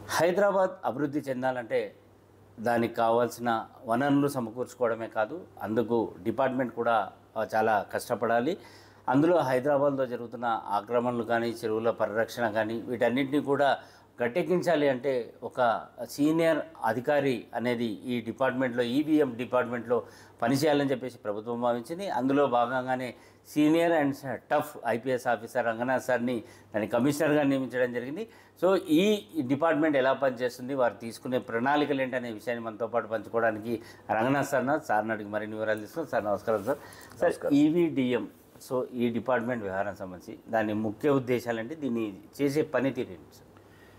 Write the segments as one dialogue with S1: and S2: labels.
S1: హైదరాబాద్ అభివృద్ధి చెందాలంటే దానికి కావాల్సిన వనరులు సమకూర్చుకోవడమే కాదు అందుకు డిపార్ట్మెంట్ కూడా ఆ, చాలా కష్టపడాలి అందులో హైదరాబాద్లో జరుగుతున్న ఆక్రమణలు కానీ చెరువుల పరిరక్షణ కానీ వీటన్నిటిని కూడా గట్టెక్కించాలి అంటే ఒక సీనియర్ అధికారి అనేది ఈ డిపార్ట్మెంట్లో ఈవీఎం డిపార్ట్మెంట్లో పనిచేయాలని చెప్పేసి ప్రభుత్వం భావించింది అందులో భాగంగానే senior and tough IPS officer Ranganath సార్ని దాని కమిషనర్గా నియమించడం జరిగింది సో ఈ డిపార్ట్మెంట్ ఎలా పనిచేస్తుంది వారు తీసుకునే ప్రణాళికలు ఏంటనే విషయాన్ని మనతో పాటు పంచుకోవడానికి రంగనాథ్ సార్ నా సార్ని అడిగి మరిన్ని వివరాలు తీసుకున్నాం సార్ నమస్కారం సార్ సార్ ఈవీడిఎం సో ఈ డిపార్ట్మెంట్ వ్యవహారం సంబంధించి దాని ముఖ్య ఉద్దేశాలు అంటే దీన్ని చేసే పనితీరు ఏంటి సార్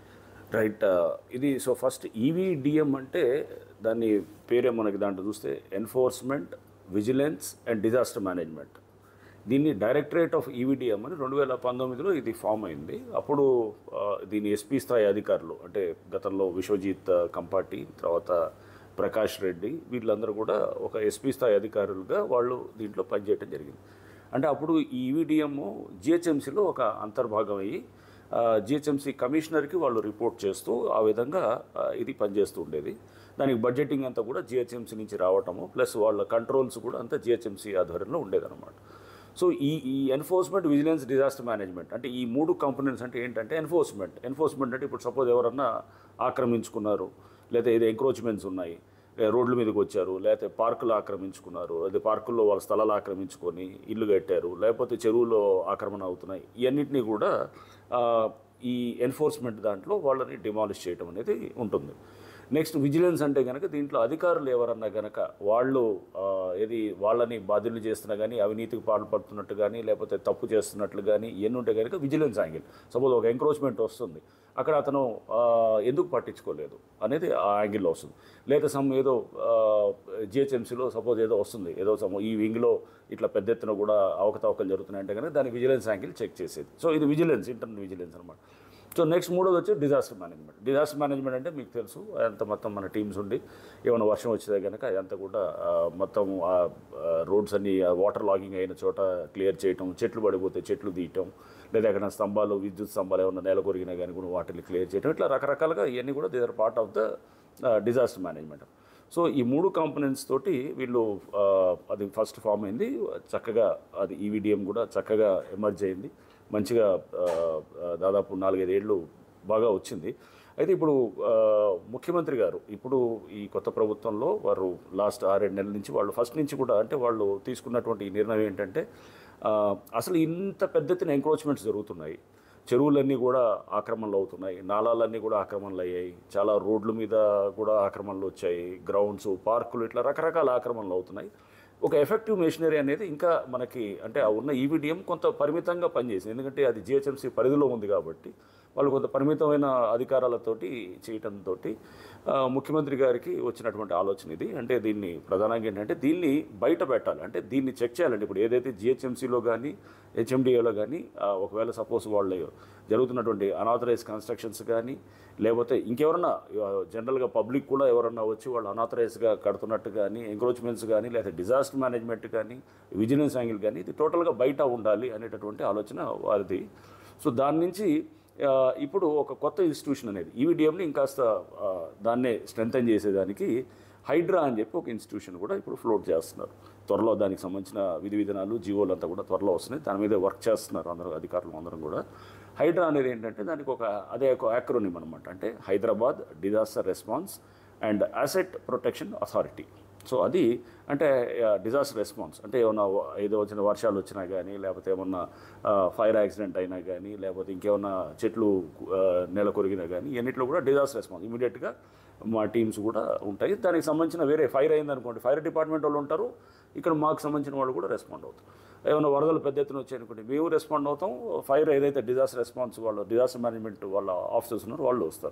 S2: రైట్ ఇది సో ఫస్ట్ ఈవీడిఎం అంటే దాని పేరే మనకి దాంట్లో చూస్తే enforcement vigilance and disaster management దీన్ని డైరెక్టరేట్ ఆఫ్ ఈవీడిఎం అని రెండు వేల పంతొమ్మిదిలో ఇది ఫామ్ అయింది అప్పుడు ఆ, దీని ఎస్పీ స్థాయి అధికారులు అంటే గతంలో విశ్వజిత్ ఆ, కంపాటి తర్వాత ప్రకాష్ రెడ్డి వీళ్ళందరూ కూడా ఒక ఎస్పీ స్థాయి అధికారులుగా వాళ్ళు దీంట్లో పనిచేయడం జరిగింది అంటే అప్పుడు ఈ ఈవీడిఎం జిహెచ్ఎంసీలో ఒక అంతర్భాగం అయ్యి జిహెచ్ఎంసీ కమిషనర్కి వాళ్ళు రిపోర్ట్ చేస్తూ ఆ విధంగా ఆ, ఇది పనిచేస్తూ ఉండేది దానికి బడ్జెటింగ్ అంతా కూడా జిహెచ్ఎంసీ నుంచి రావటము ప్లస్ వాళ్ళ కంట్రోల్స్ కూడా అంతా జిహెచ్ఎంసీ ఆధ్వర్యంలో ఉండేదన్నమాట సో ఈ ఈ ఎన్ఫోర్స్మెంట్ విజిలెన్స్ డిజాస్టర్ మేనేజ్మెంట్ అంటే ఈ మూడు కంపోనెంట్స్ అంటే ఏంటంటే ఎన్ఫోర్స్మెంట్ ఎన్ఫోర్స్మెంట్ అంటే ఇప్పుడు సపోజ్ ఎవరన్నా ఆక్రమించుకున్నారు లేదా ఏదో ఎంక్రోచ్మెంట్స్ ఉన్నాయి ఏ రోడ్ల మీదకి వచ్చారు లేకపోతే పార్కులు ఆక్రమించుకున్నారు అదే పార్కుల్లో వాళ్ళ స్థలాలు ఆక్రమించుకొని ఇల్లు కట్టారు లేకపోతే చెరువులో ఆక్రమణ అవుతున్నాయి ఇవన్నిటినీ కూడా ఆ, ఈ ఎన్ఫోర్స్మెంట్ దాంట్లో వాళ్ళని డిమాలిష్ చేయడం అనేది ఉంటుంది నెక్స్ట్ విజిలెన్స్ అంటే కనుక దీంట్లో అధికారులు ఎవరన్నా కనుక వాళ్ళు ఆ, ఏది వాళ్ళని బాధ్యులు చేస్తున్నా కానీ అవినీతికి పాల్పడుతున్నట్టు కానీ లేకపోతే తప్పు చేస్తున్నట్లు కానీ ఇవన్నీ ఉంటే కనుక విజిలెన్స్ యాంగిల్ సపోజ్ ఒక ఎంక్రోచ్మెంట్ వస్తుంది అక్కడ అతను ఆ, ఎందుకు పట్టించుకోలేదు అనేది ఆ యాంగిల్లో వస్తుంది లేదా సమ్ ఏదో జిహెచ్ఎంసీలో సపోజ్ ఏదో వస్తుంది ఏదో సమ్ ఈ వింగ్లో ఇట్లా పెద్ద ఎత్తున కూడా అవకతవకలు జరుగుతున్నాయంటే కనుక దాని విజిలెన్స్ యాంగిల్ చెక్ చేసేది సో ఇది విజిలెన్స్ ఇంటర్నల్ విజిలెన్స్ అనమాట సో నెక్స్ట్ మూడోది వచ్చి డిజాస్టర్ మేనేజ్మెంట్ డిజాస్టర్ మేనేజ్మెంట్ అంటే మీకు తెలుసు అంత మొత్తం మన టీమ్స్ ఉండి ఏమైనా వర్షం వచ్చేదే కనుక అదంతా కూడా ఆ, మొత్తం ఆ రోడ్స్ అన్ని వాటర్ లాగింగ్ అయిన చోట క్లియర్ చేయటం చెట్లు పడిపోతే చెట్లు తీయటం లేదా ఎక్కడ స్తంభాలు విద్యుత్ స్తంభాలు ఏమైనా నేల కొరిగినా కానీ కూడా వాటిని క్లియర్ చేయటం ఇట్లా రకరకాలుగా ఇవన్నీ కూడా they are part of the disaster management so ఈ మూడు కాంపనెంట్స్ తోటి వీళ్ళు ఆ, అది ఫస్ట్ ఫామ్ అయింది చక్కగా అది ఈవీడిఎం కూడా చక్కగా ఎమర్జ్ అయింది మంచిగా ఆ, ఆ, దాదాపు నాలుగైదు ఏళ్ళు బాగా వచ్చింది అయితే ఇప్పుడు ఆ, ముఖ్యమంత్రి గారు ఇప్పుడు ఈ కొత్త ప్రభుత్వంలో వారు లాస్ట్ ఆరేడు నెలల నుంచి వాళ్ళు ఫస్ట్ నుంచి కూడా అంటే వాళ్ళు తీసుకున్నటువంటి ఈ నిర్ణయం ఏంటంటే ఆ, అసలు ఇంత పెద్ద ఎత్తున ఎంక్రోచ్మెంట్స్ జరుగుతున్నాయి చెరువులన్నీ కూడా ఆక్రమణలు అవుతున్నాయి నాలాలన్నీ కూడా ఆక్రమణలు అయ్యాయి చాలా రోడ్ల మీద కూడా ఆక్రమణలు వచ్చాయి గ్రౌండ్స్ పార్కులు ఇట్లా రకరకాల ఆక్రమణలు అవుతున్నాయి ఒక ఎఫెక్టివ్ మెషినరీ అనేది ఇంకా మనకి అంటే ఆ ఉన్న ఈవీడిఎం కొంత పరిమితంగా పనిచేసింది ఎందుకంటే అది జిహెచ్ఎంసీ పరిధిలో ఉంది కాబట్టి వాళ్ళు కొంత పరిమితమైన అధికారాలతోటి చేయటంతో ముఖ్యమంత్రి గారికి వచ్చినటువంటి ఆలోచన ఇది అంటే దీన్ని ప్రధానంగా ఏంటంటే దీన్ని బయట పెట్టాలి అంటే దీన్ని చెక్ చేయాలంటే ఇప్పుడు ఏదైతే జిహెచ్ఎంసీలో కానీ హెచ్ఎండిఏలో కానీ ఒకవేళ సపోజ్ వాళ్ళు జరుగుతున్నటువంటి అనాథరైజ్ కన్స్ట్రక్షన్స్ కానీ లేకపోతే ఇంకెవరన్నా జనరల్గా పబ్లిక్ కూడా ఎవరన్నా వచ్చి వాళ్ళు అనాథరైజ్గా కడుతున్నట్టు కానీ ఎంక్రోచ్మెంట్స్ కానీ లేదా డిజాస్టర్ మేనేజ్మెంట్ కానీ విజిలెన్స్ యాంగిల్ కానీ ఇది టోటల్గా బయట ఉండాలి అనేటటువంటి ఆలోచన వారిది సో దాని నుంచి ఆ, ఇప్పుడు ఒక కొత్త ఇన్స్టిట్యూషన్ అనేది ఈవీడిఎంని ఇంకాస్త ఆ, దాన్నే స్ట్రెంగ్తన్ చేసేదానికి హైడ్రా అని చెప్పి ఒక ఇన్స్టిట్యూషన్ కూడా ఇప్పుడు ఫ్లోట్ చేస్తున్నారు త్వరలో దానికి సంబంధించిన విధి విధానాలు జీవోలు అంతా కూడా త్వరలో వస్తున్నాయి దాని మీద వర్క్ చేస్తున్నారు అందరూ అధికారులు అందరం కూడా హైడ్రా అనేది ఏంటంటే దానికి ఒక అదే ఒక యాక్రోనిమ్ అనమాట అంటే Hyderabad disaster response and asset protection authority so అది అంటే డిజాస్టర్ రెస్పాన్స్ అంటే ఏమన్నా వ- ఏదో వచ్చిన వర్షాలు వచ్చినా కానీ లేకపోతే ఏమన్నా ఫైర్ యాక్సిడెంట్ అయినా కానీ లేకపోతే ఇంకేమన్నా చెట్లు ఆ, నెల కొరిగినా కానీ ఇవన్నిట్లో కూడా డిజాస్టర్ రెస్పాన్స్ ఇమీడియట్గా మా టీమ్స్ కూడా ఉంటాయి దానికి సంబంధించిన వేరే ఫైర్ అయింది అనుకోండి ఫైర్ డిపార్ట్మెంట్ వాళ్ళు ఉంటారు ఇక్కడ మాకు సంబంధించిన వాళ్ళు కూడా రెస్పాండ్ అవుతారు ఏమైనా వరదలు పెద్ద ఎత్తున వచ్చాయి అనుకోండి మేము రెస్పాండ్ అవుతాం ఫైర్ ఏదైతే డిజాస్టర్ రెస్పాన్స్ వాళ్ళు డిజాస్టర్ మేనేజ్మెంట్ వాళ్ళ ఆఫీసర్స్ ఉన్నారో వాళ్ళు వస్తారు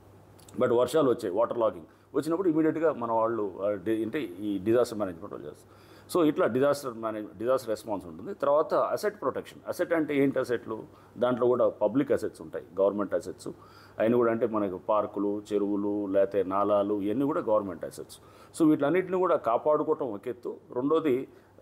S2: బట్ వర్షాలు వచ్చాయి వాటర్ లాగింగ్ వచ్చినప్పుడు ఇమీడియట్గా మన వాళ్ళు ఆ, డి- అంటే ఈ డిజాస్టర్ మేనేజ్మెంట్ వాళ్ళు చేస్తారు సో ఇట్లా డిజాస్టర్ మేనేజ్ డిజాస్టర్ రెస్పాన్స్ ఉంటుంది తర్వాత అసెట్ ప్రొటెక్షన్ అసెట్ అంటే ఏంటి అసెట్లు దాంట్లో కూడా పబ్లిక్ అసెట్స్ ఉంటాయి గవర్నమెంట్ అసెట్స్ అయినా కూడా అంటే మనకు పార్కులు చెరువులు లేకపోతే నాలాలు ఇవన్నీ కూడా గవర్నమెంట్ అసెట్స్ సో వీటన్నిటిని కూడా కాపాడుకోవటం ఒక ఎత్తు రెండోది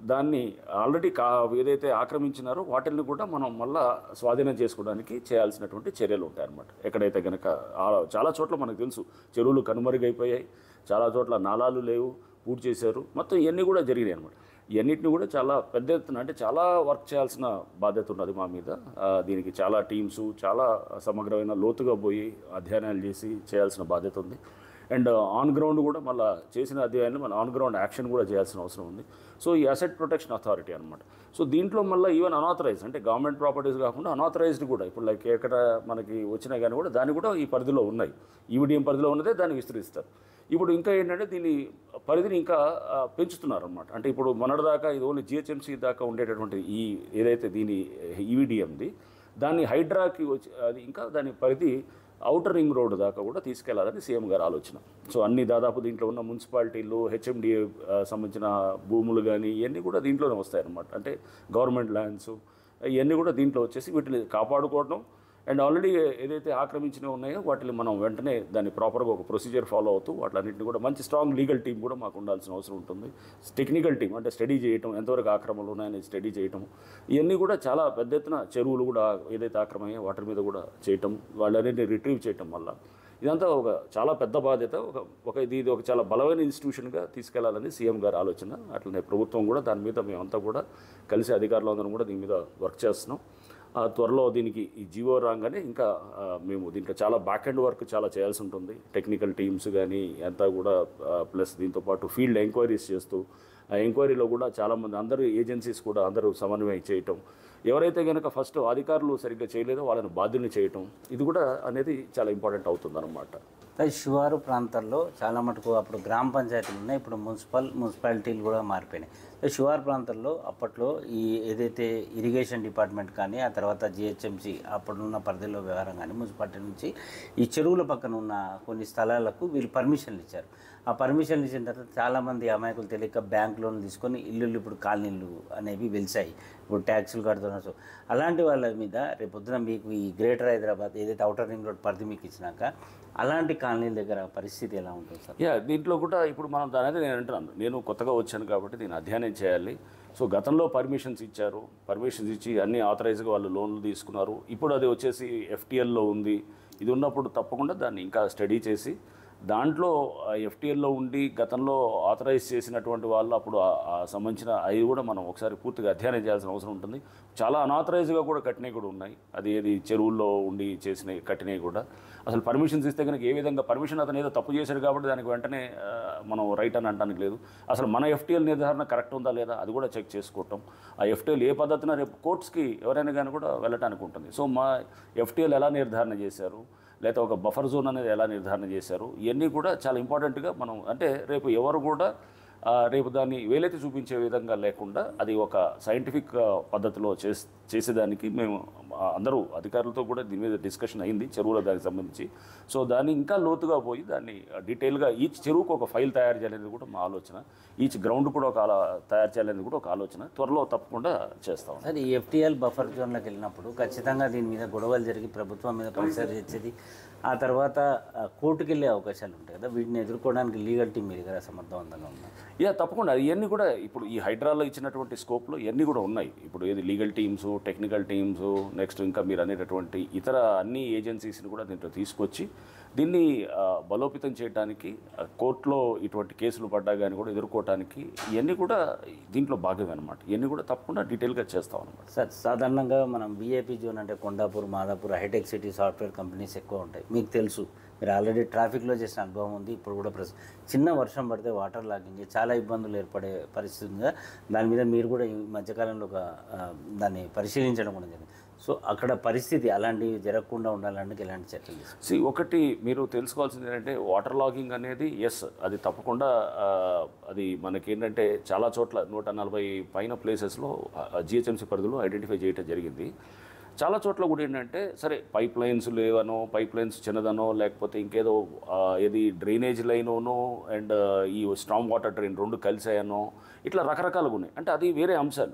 S2: దాన్ని ఆల్రెడీ కా ఏదైతే ఆక్రమించినారో వాటిని కూడా మనం మళ్ళా స్వాధీనం చేసుకోవడానికి చేయాల్సినటువంటి చర్యలు ఉంటాయన్నమాట ఎక్కడైతే కనుక ఆ- చాలా చోట్ల మనకు తెలుసు చెరువులు కనుమరుగైపోయాయి చాలా చోట్ల నాలాలు లేవు పూర్తి చేశారు మొత్తం ఇవన్నీ కూడా జరిగినాయి అనమాట ఇవన్నిటిని కూడా చాలా పెద్ద ఎత్తున అంటే చాలా వర్క్ చేయాల్సిన బాధ్యత ఉన్నది మా మీద ఆ, దీనికి చాలా టీమ్స్ చాలా సమగ్రమైన లోతుగా పోయి అధ్యయనాలు చేసి చేయాల్సిన బాధ్యత ఉంది అండ్ ఆన్ గ్రౌండ్ కూడా మళ్ళీ చేసిన అధ్యయనాలు మన ఆన్ గ్రౌండ్ యాక్షన్ కూడా చేయాల్సిన అవసరం ఉంది సో ఈ అసెట్ ప్రొటెక్షన్ అథారిటీ అనమాట సో దీంట్లో మళ్ళీ ఈవెన్ అనాథరైజ్ అంటే గవర్నమెంట్ ప్రాపర్టీస్ కాకుండా అనాథరైజ్డ్ కూడా ఇప్పుడు లైక్ ఎక్కడ మనకి వచ్చినా కానీ కూడా దాన్ని కూడా ఈ పరిధిలో ఉన్నాయి ఈవిడిఎం పరిధిలో ఉన్నదే దాన్ని విస్తరిస్తారు ఇప్పుడు ఇంకా ఏంటంటే దీని పరిధిని ఇంకా ఆ, పెంచుతున్నారు అనమాట అంటే ఇప్పుడు మొన్నటిదాకా ఇది ఓన్లీ జిహెచ్ఎంసీ దాకా ఉండేటటువంటి ఈ ఏదైతే దీని ఈవిడిఎంది దాన్ని హైడ్రాకి వచ్చి అది ఇంకా దాని పరిధి అవుటర్ రింగ్ రోడ్ దాకా కూడా తీసుకెళ్లాలని సీఎం గారు ఆలోచన సో అన్ని దాదాపు దీంట్లో ఉన్న మున్సిపాలిటీలు హెచ్ఎండిఏ సంబంధించిన భూములు కానీ ఇవన్నీ కూడా దీంట్లోనే వస్తాయన్నమాట అంటే గవర్నమెంట్ ల్యాండ్స్ ఇవన్నీ కూడా దీంట్లో వచ్చేసి వీటిని కాపాడుకోవడం అండ్ ఆల్రెడీ ఏదైతే ఆక్రమించినవి ఉన్నాయో వాటిని మనం వెంటనే దాన్ని ప్రాపర్గా ఒక ప్రొసీజర్ ఫాలో అవుతూ వాటిలన్నింటిని కూడా మంచి స్ట్రాంగ్ లీగల్ టీం కూడా మాకు ఉండాల్సిన అవసరం ఉంటుంది టెక్నికల్ టీం అంటే స్టడీ చేయటం ఎంతవరకు ఆక్రమణలు ఉన్నాయని స్టడీ చేయటం ఇవన్నీ కూడా చాలా పెద్ద ఎత్తున చెరువులు కూడా ఏదైతే ఆక్రమయ్యాయో వాటి మీద కూడా చేయటం వాళ్ళన్నింటినీ రిట్రీవ్ చేయటం వల్ల ఇదంతా ఒక చాలా పెద్ద బాధ్యత ఒక ఒక ఇది ఇది ఒక చాలా బలమైన ఇన్స్టిట్యూషన్గా తీసుకెళ్లాలని సీఎం గారి ఆలోచన అట్లనే ప్రభుత్వం కూడా దాని మీద మేమంతా కూడా కలిసి అధికారులందరం కూడా దీని మీద వర్క్ చేస్తున్నాం ఆ త్వరలో దీనికి ఈ జీవో రాగానే ఇంకా ఆ, మేము దీంట్లో చాలా బ్యాక్ అండ్ వర్క్ చాలా చేయాల్సి ఉంటుంది టెక్నికల్ టీమ్స్ కానీ అంతా కూడా ప్లస్ దీంతో పాటు ఫీల్డ్ ఎంక్వైరీస్ చేస్తూ ఆ ఎంక్వైరీలో కూడా చాలామంది అందరూ ఏజెన్సీస్ కూడా అందరూ సమన్వయం చేయటం ఎవరైతే కనుక ఫస్ట్ అధికారులు సరిగ్గా చేయలేదో వాళ్ళని బాధ్యుల్ని చేయటం ఇది కూడా అనేది చాలా ఇంపార్టెంట్ అవుతుంది
S1: అది శివారు ప్రాంతాల్లో చాలా మటుకు అప్పుడు గ్రామ పంచాయతీలు ఉన్నాయి ఇప్పుడు మున్సిపల్ మున్సిపాలిటీలు కూడా మారిపోయినాయి సో శివారు ప్రాంతాల్లో అప్పట్లో ఈ ఏదైతే ఇరిగేషన్ డిపార్ట్మెంట్ కానీ ఆ తర్వాత జిహెచ్ఎంసి అప్పుడున్న పరిధిలో వ్యవహారం కానీ మున్సిపాలిటీ నుంచి ఈ చెరువుల పక్కన ఉన్న కొన్ని స్థలాలకు వీళ్ళు పర్మిషన్లు ఇచ్చారు ఆ పర్మిషన్లు ఇచ్చిన తర్వాత చాలామంది అమాయకులు తెలియక బ్యాంక్ లోన్లు తీసుకొని ఇల్లులు ఇప్పుడు కాలనీలు అనేవి వెలిసాయి ఇప్పుడు ట్యాక్సులు కడుతున్నారు సో అలాంటి వాళ్ళ మీద రేపు పొద్దున మీకు ఈ గ్రేటర్ హైదరాబాద్ ఏదైతే అవుటర్ రింగ్ రోడ్ పరిధి మీకు ఇచ్చినాక అలాంటి కాలనీల దగ్గర పరిస్థితి ఎలా ఉంటుంది సార్
S2: యా దీంట్లో కూడా ఇప్పుడు మనం దాని అనేది నేను అంటున్నాను నేను కొత్తగా వచ్చాను కాబట్టి దీన్ని అధ్యయనం చేయాలి సో గతంలో పర్మిషన్స్ ఇచ్చారు పర్మిషన్స్ ఇచ్చి అన్ని ఆథరైజ్గా వాళ్ళు లోన్లు తీసుకున్నారు ఇప్పుడు అది వచ్చేసి ఎఫ్టీఎల్లో ఉంది ఇది ఉన్నప్పుడు తప్పకుండా దాన్ని ఇంకా స్టడీ చేసి దాంట్లో ఎఫ్టీఎల్లో ఉండి గతంలో ఆథరైజ్ చేసినటువంటి వాళ్ళు అప్పుడు ఆ- ఆ సంబంధించిన అవి కూడా మనం ఒకసారి పూర్తిగా అధ్యయనం చేయాల్సిన అవసరం ఉంటుంది చాలా అనాథరైజ్గా కూడా కట్టినవి కూడా ఉన్నాయి అది ఏది చెరువుల్లో ఉండి చేసినవి కట్టినవి కూడా అసలు పర్మిషన్స్ ఇస్తే కనుక ఏ విధంగా పర్మిషన్ అతను ఏదో తప్పు చేశాడు కాబట్టి దానికి వెంటనే ఆ, మనం రైట్ అని అనడానికి లేదు అసలు మన ఎఫ్టీఎల్ నిర్ధారణ కరెక్ట్ ఉందా లేదా అది కూడా చెక్ చేసుకోవటం ఆ ఎఫ్టీఎల్ ఏ పద్ధతిన రేపు కోర్ట్స్కి ఎవరైనా కానీ కూడా వెళ్ళటానికి ఉంటుంది సో మా ఎఫ్టీఎల్ ఎలా నిర్ధారణ చేశారు లేదా ఒక బఫర్ జోన్ అనేది ఎలా నిర్ధారణ చేశారు ఇవన్నీ కూడా చాలా ఇంపార్టెంట్గా మనం అంటే రేపు ఎవరు కూడా ఆ, రేపు దాన్ని వేలెత్తి చూపించే విధంగా లేకుండా అది ఒక సైంటిఫిక్ ఆ, పద్ధతిలో చేస్ చేసేదానికి మేము ఆ, అందరూ అధికారులతో కూడా దీని మీద డిస్కషన్ అయింది చెరువుల దానికి సంబంధించి సో దాన్ని ఇంకా లోతుగా పోయి దాన్ని డీటెయిల్గా ఈచ్ చెరువుకు ఒక ఫైల్ తయారు చేయాలనేది కూడా మా ఆలోచన ఈచ్ గ్రౌండ్ కూడా ఒక ఆలో- తయారు చేయాలనేది కూడా ఒక ఆలోచన త్వరలో తప్పకుండా చేస్తాం
S1: సార్ ఈ ఎఫ్టీఎల్ బఫర్ జోన్లోకి వెళ్ళినప్పుడు ఖచ్చితంగా దీని మీద గొడవలు జరిగి ప్రభుత్వం మీద ప్రెషర్ తెచ్చేది ఆ తర్వాత ఆ, కోర్టుకు వెళ్ళే అవకాశాలు ఉంటాయి కదా వీటిని ఎదుర్కోవడానికి లీగల్ టీం మీ దగ్గర సమర్థవంతంగా ఉన్నారు
S2: యా తప్పకుండా ఇవన్నీ కూడా ఇప్పుడు ఈ హైడ్రాలో ఇచ్చినటువంటి స్కోప్లో ఇవన్నీ కూడా ఉన్నాయి ఇప్పుడు ఏది legal teams technical teams next ఇంకా మీరు అనేటటువంటి ఇతర అన్ని ఏజెన్సీస్ని కూడా దీంట్లో తీసుకొచ్చి దీన్ని ఆ, బలోపేతం చేయడానికి ఆ, కోర్టులో ఇటువంటి కేసులు పడ్డా కానీ కూడా ఎదుర్కోవడానికి ఇవన్నీ కూడా దీంట్లో భాగమే అనమాట ఇవన్నీ కూడా తప్పకుండా డీటెయిల్గా చేస్తాం అనమాట
S1: సార్ సాధారణంగా మనం విఐపి జోన్ అంటే Kondapur Madhapur hi-tech city software companies ఎక్కువ ఉంటాయి మీకు తెలుసు మీరు ఆల్రెడీ ట్రాఫిక్లో చేసిన అనుభవం ఉంది ఇప్పుడు కూడా ప్రస్తుతం చిన్న వర్షం పడితే వాటర్ లాగింగ్ చాలా ఇబ్బందులు ఏర్పడే పరిస్థితి ఉంది కదా. దాని మీద మీరు కూడా ఈ మధ్యకాలంలో ఒక ఆ, దాన్ని పరిశీలించడం కూడా జరిగింది సో అక్కడ పరిస్థితి అలాంటివి జరగకుండా ఉండాలంటే ఎలాంటి చర్యలు తీసుకుంటారు
S2: సి ఒకటి మీరు తెలుసుకోవాల్సింది ఏంటంటే వాటర్ లాగింగ్ అనేది ఎస్ అది తప్పకుండా ఆ, అది మనకేంటంటే చాలా చోట్ల నూట నలభై పైన ప్లేసెస్లో జిహెచ్ఎంసీ పరిధిలో ఐడెంటిఫై చేయడం జరిగింది చాలా చోట్ల కూడా ఏంటంటే సరే పైప్ లైన్స్ లేవనో పైప్ లైన్స్ చిన్నదనో లేకపోతే ఇంకేదో ఆ, ఏది డ్రైనేజ్ లైనోనో అండ్ ఈ స్ట్రాంగ్ వాటర్ డ్రైన్ రెండు కలిసాయనో ఇట్లా రకరకాలుగా ఉన్నాయి అంటే అది వేరే అంశాలు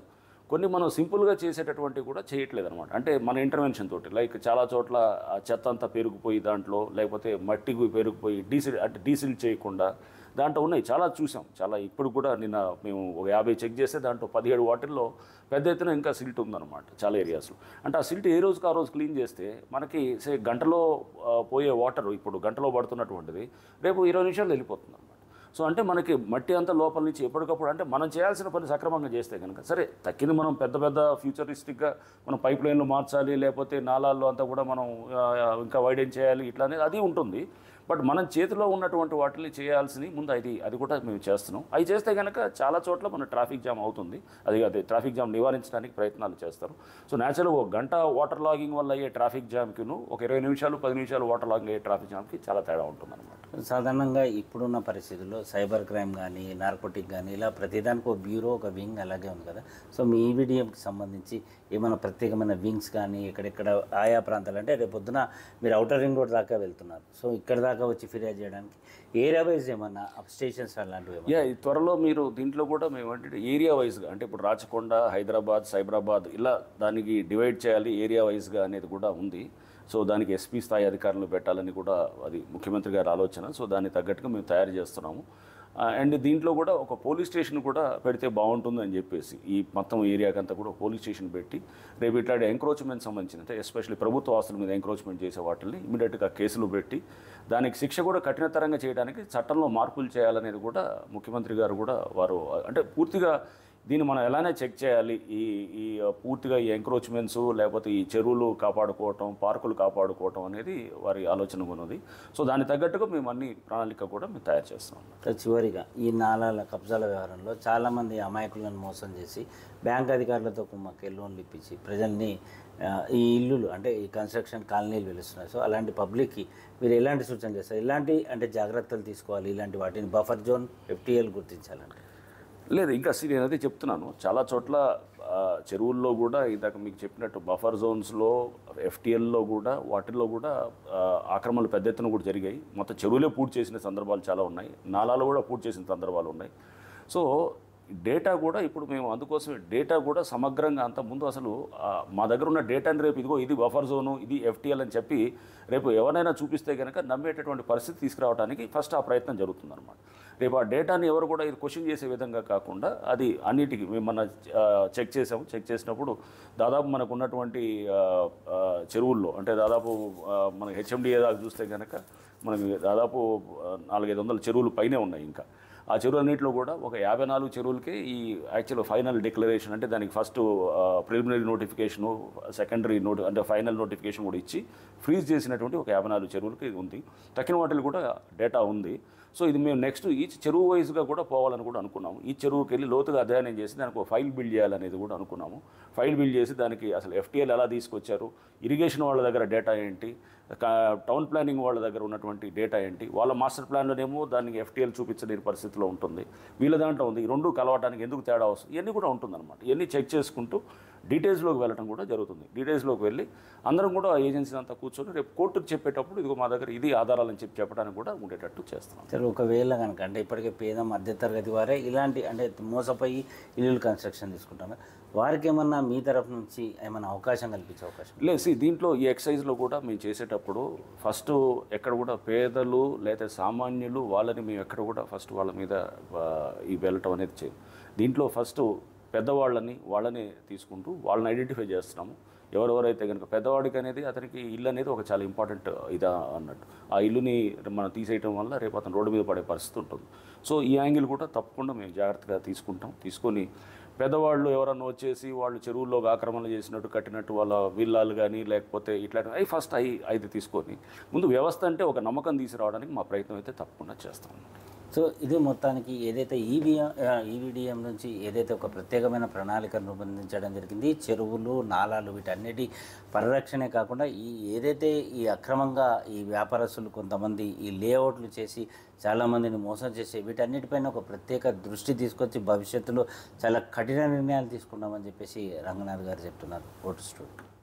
S2: కొన్ని మనం సింపుల్గా చేసేటటువంటివి కూడా చేయట్లేదు అనమాట అంటే మన ఇంటర్వెన్షన్ తోటి లైక్ చాలా చోట్ల ఆ చెత్త అంతా పెరిగిపోయి దాంట్లో లేకపోతే మట్టికి పెరిగిపోయి డీసిల్ అంటే డీసిల్ చేయకుండా దాంట్లో ఉన్నాయి చాలా చూసాం చాలా ఇప్పుడు కూడా నిన్న మేము ఒక యాభై చెక్ చేస్తే దాంట్లో పదిహేడు వాటిల్లో పెద్ద ఎత్తున ఇంకా సిల్ట్ ఉందన్నమాట చాలా ఏరియాస్లో అంటే ఆ సిల్ట్ ఏ రోజుకి ఆ రోజు క్లీన్ చేస్తే మనకి సే గంటలో ఆ, పోయే వాటర్ ఇప్పుడు గంటలో పడుతున్నటువంటిది రేపు ఇరవై నిమిషాలు వెళ్ళిపోతుంది అనమాట సో అంటే మనకి మట్టి అంతా లోపల నుంచి ఎప్పటికప్పుడు అంటే మనం చేయాల్సిన పని సక్రమంగా చేస్తే కనుక సరే తక్కింది మనం పెద్ద పెద్ద ఫ్యూచరిస్టిక్గా మనం పైప్ లైన్లు మార్చాలి లేకపోతే నాలాల్లో అంతా కూడా మనం ఆ, ఇంకా వైడెన్ చేయాలి ఇట్లా అనేది అది ఉంటుంది బట్ మనం చేతిలో ఉన్నటువంటి వాటిని చేయాల్సింది ముందు అది అది కూడా మేము చేస్తున్నాం అవి చేస్తే కనుక చాలా చోట్ల మన ట్రాఫిక్ జామ్ అవుతుంది అది అది ట్రాఫిక్ జామ్ నివారించడానికి ప్రయత్నాలు చేస్తారు సో న్యాచురల్గా ఒక గంట వాటర్ లాగింగ్ వల్ల అయ్యే ట్రాఫిక్ జామ్కిను ఒక ఇరవై నిమిషాలు పది నిమిషాలు వాటర్ లాగింగ్ అయ్యే ట్రాఫిక్ జామ్కి చాలా తేడా ఉంటుంది అనమాట
S1: సాధారణంగా ఇప్పుడున్న పరిస్థితుల్లో సైబర్ క్రైమ్ కానీ నార్కోటిక్ కానీ ఇలా ప్రతిదానికి ఒక బ్యూరో ఒక వింగ్ అలాగే ఉంది కదా సో మీ ఈవీడిఎంకి సంబంధించి ఏమైనా ప్రత్యేకమైన వింగ్స్ కానీ ఎక్కడెక్కడ ఆయా ప్రాంతాలు అంటే రేపు పొద్దున మీరు అవుటర్ రింగ్ రోడ్ దాకా వెళ్తున్నారు సో ఇక్కడ దాకా వచ్చి ఫిర్యాదు చేయడానికి ఏరియా వైజ్ ఏమన్నా అప్ స్టేషన్స్ అలాంటివి ఏమన్నా
S2: యా ఈ త్వరలో మీరు దీంట్లో కూడా మేము ఏంటంటే ఏరియా వైజ్గా అంటే ఇప్పుడు రాచకొండ హైదరాబాద్ సైబరాబాద్ ఇలా దానికి డివైడ్ చేయాలి ఏరియా వైజ్గా అనేది కూడా ఉంది సో దానికి ఎస్పీ స్థాయి అధికారులు పెట్టాలని కూడా అది ముఖ్యమంత్రి గారి ఆలోచన సో దానికి తగ్గట్టుగా మేము తయారు చేస్తున్నాము అండ్ దీంట్లో కూడా ఒక పోలీస్ స్టేషన్ కూడా పెడితే బాగుంటుంది అని చెప్పేసి ఈ మొత్తం ఏరియాకంతా కూడా పోలీస్ స్టేషన్ పెట్టి రేపు ఇట్లాంటి ఎంక్రోచ్మెంట్ సంబంధించిన అంటే ఎస్పెషల్లీ ప్రభుత్వ ఆస్తుల మీద ఎంక్రోచ్మెంట్ చేసే వాటిని ఇమీడియట్గా కేసులు పెట్టి దానికి శిక్ష కూడా కఠినతరంగా చేయడానికి చట్టంలో మార్పులు చేయాలనేది కూడా ముఖ్యమంత్రి గారు కూడా వారు అంటే పూర్తిగా దీన్ని మనం ఎలానే చెక్ చేయాలి ఈ ఈ పూర్తిగా ఈ ఎంక్రోచ్మెంట్స్ లేకపోతే ఈ చెరువులు కాపాడుకోవటం పార్కులు కాపాడుకోవటం అనేది వారి ఆలోచన ఉన్నది సో దానికి తగ్గట్టుగా మేము అన్ని ప్రణాళిక కూడా మేము తయారు చేస్తున్నాం
S1: సో చివరిగా ఈ నాలాల కబ్జాల వ్యవహారంలో చాలామంది అమాయకులను మోసం చేసి బ్యాంక్ అధికారులతో కుమ్మక్కి లోన్లు ఇప్పించి ప్రజల్ని ఆ, ఈ ఇల్లులు అంటే ఈ కన్స్ట్రక్షన్ కాలనీలు వెలుస్తున్నాయి సో అలాంటి పబ్లిక్కి మీరు ఎలాంటి సూచన చేస్తారు ఎలాంటి అంటే జాగ్రత్తలు తీసుకోవాలి ఇలాంటి వాటిని బఫర్ జోన్ ఎఫ్టీఎల్ గుర్తించాలంటే
S2: లేదు ఇంకా see, నేను అదే చెప్తున్నాను చాలా చోట్ల ఆ, చెరువుల్లో కూడా ఇందాక మీకు చెప్పినట్టు బఫర్ జోన్స్లో ఎఫ్టీఎల్లో కూడా వాటిల్లో కూడా ఆ, ఆక్రమణలు పెద్ద ఎత్తున కూడా జరిగాయి మొత్తం చెరువులే పూర్తి చేసిన సందర్భాలు చాలా ఉన్నాయి నాలాలు కూడా పూర్తి చేసిన సందర్భాలు ఉన్నాయి సో డేటా కూడా ఇప్పుడు మేము అందుకోసమే డేటా కూడా సమగ్రంగా అంత ముందు అసలు ఆ, మా దగ్గర ఉన్న డేటాని రేపు ఇదిగో ఇది బఫర్ జోను ఇది ఎఫ్టీఎల్ అని చెప్పి రేపు ఎవరైనా చూపిస్తే కనుక నమ్మేటటువంటి పరిస్థితి తీసుకురావడానికి ఫస్ట్ ఆ ప్రయత్నం జరుగుతుందన్నమాట రేపు ఆ డేటాని ఎవరు కూడా ఇది క్వశ్చన్ చేసే విధంగా కాకుండా అది అన్నిటికీ మేము మన చెక్ చేసాము చెక్ చేసినప్పుడు దాదాపు మనకు ఉన్నటువంటి ఆ, ఆ, చెరువుల్లో అంటే దాదాపు ఆ, మన హెచ్ఎండిఏ దాకా చూస్తే కనుక మనకి దాదాపు ఆ, నాలుగైదు వందల చెరువులు పైనే ఉన్నాయి ఇంకా ఆ చెరువులన్నింటిలో కూడా ఒక యాభై నాలుగు చెరువులకి ఈ యాక్చువల్ ఫైనల్ డిక్లరేషన్ అంటే దానికి ఫస్ట్ ప్రిలిమినరీ నోటిఫికేషను సెకండరీ నోటి అంటే ఫైనల్ నోటిఫికేషన్ కూడా ఇచ్చి ఫ్రీజ్ చేసినటువంటి ఒక యాభై నాలుగు చెరువులకి ఇది ఉంది తక్కిన వాటిలో కూడా డేటా ఉంది సో ఇది మేము నెక్స్ట్ ఈచ్ చెరువు వైజ్గా కూడా పోవాలని కూడా అనుకున్నాము ఈ చెరువుకి వెళ్ళి లోతుగా అధ్యయనం చేసి దానికి ఒక ఫైల్ బిల్డ్ చేయాలనేది కూడా అనుకున్నాము ఫైల్ బిల్డ్ చేసి దానికి అసలు ఎఫ్టీఎల్ ఎలా తీసుకొచ్చారు ఇరిగేషన్ వాళ్ళ దగ్గర డేటా ఏంటి కా- టౌన్ ప్లానింగ్ వాళ్ళ దగ్గర ఉన్నటువంటి డేటా ఏంటి వాళ్ళ మాస్టర్ ప్లాన్లోనేమో దానికి ఎఫ్టీఎల్ చూపించలేని పరిస్థితిలో ఉంటుంది వీళ్ళ దాంట్లో ఉంది ఈ రెండు కలవటానికి ఎందుకు తేడా వస్తుంది ఇవన్నీ కూడా ఉంటుందన్నమాట ఇవన్నీ చెక్ చేసుకుంటూ డీటెయిల్స్లోకి వెళ్ళడం కూడా జరుగుతుంది డీటెయిల్స్లోకి వెళ్ళి అందరం కూడా ఏజెన్సీ అంతా కూర్చొని రేపు కోర్టుకు చెప్పేటప్పుడు ఇదిగో మా దగ్గర ఇది ఆధారాలని చెప్పి చెప్పడానికి కూడా ఉండేటట్టు చేస్తున్నాం
S1: సరే ఒకవేళ కనుక అంటే ఇప్పటికే పేద మధ్యతరగతి వారే ఇలాంటి అంటే మోసపోయి ఇల్లు కన్స్ట్రక్షన్ తీసుకుంటారు వారికి ఏమన్నా మీ తరఫు నుంచి ఏమైనా అవకాశం కల్పించే అవకాశం
S2: లేదు see, దీంట్లో ఈ ఎక్సైజ్లో కూడా మేము చేసేటప్పుడు ఫస్ట్ ఎక్కడ కూడా పేదలు లేదా సామాన్యులు వాళ్ళని మేము ఎక్కడ కూడా ఫస్ట్ వాళ్ళ మీద ఆ, ఈ వెళ్ళటం అనేది చేయం దీంట్లో ఫస్ట్ పెద్దవాళ్ళని వాళ్ళని తీసుకుంటూ వాళ్ళని ఐడెంటిఫై చేస్తున్నాము ఎవరెవరైతే కనుక పెద్దవాడికి అనేది అతనికి ఇల్లు అనేది ఒక చాలా ఇంపార్టెంట్ ఇదా అన్నట్టు ఆ ఇల్లుని మనం తీసేయటం వల్ల రేపు అతను రోడ్డు మీద పడే పరిస్థితి ఉంటుంది సో ఈ యాంగిల్ కూడా తప్పకుండా మేము జాగ్రత్తగా తీసుకుంటాం తీసుకొని పెద్దవాళ్ళు ఎవరన్నా వచ్చేసి వాళ్ళు చెరువుల్లో ఆక్రమణ చేసినట్టు కట్టినట్టు వాళ్ళ విల్లాలు కానీ లేకపోతే ఇట్లాంటి అవి ఫస్ట్ అవి అయితే తీసుకొని ముందు వ్యవస్థ అంటే ఒక నమ్మకం తీసుకురావడానికి మా ప్రయత్నం అయితే తప్పకుండా చేస్తాం
S1: సో ఇది మొత్తానికి ఏదైతే ఈవీఎం ఈవీడిఎం నుంచి ఏదైతే ఒక ప్రత్యేకమైన ప్రణాళికను రూపొందించడం జరిగింది చెరువులు నాలాలు వీటన్నిటి పరిరక్షణే కాకుండా ఈ ఏదైతే ఈ అక్రమంగా ఈ వ్యాపారస్తులు కొంతమంది ఈ లేఅవుట్లు చేసి చాలామందిని మోసం చేసి వీటన్నిటిపైన ఒక ప్రత్యేక దృష్టి తీసుకొచ్చి భవిష్యత్తులో చాలా కఠిన నిర్ణయాలు తీసుకున్నామని చెప్పేసి రంగనాథ్ గారు చెప్తున్నారు ఓటు స్టూడియో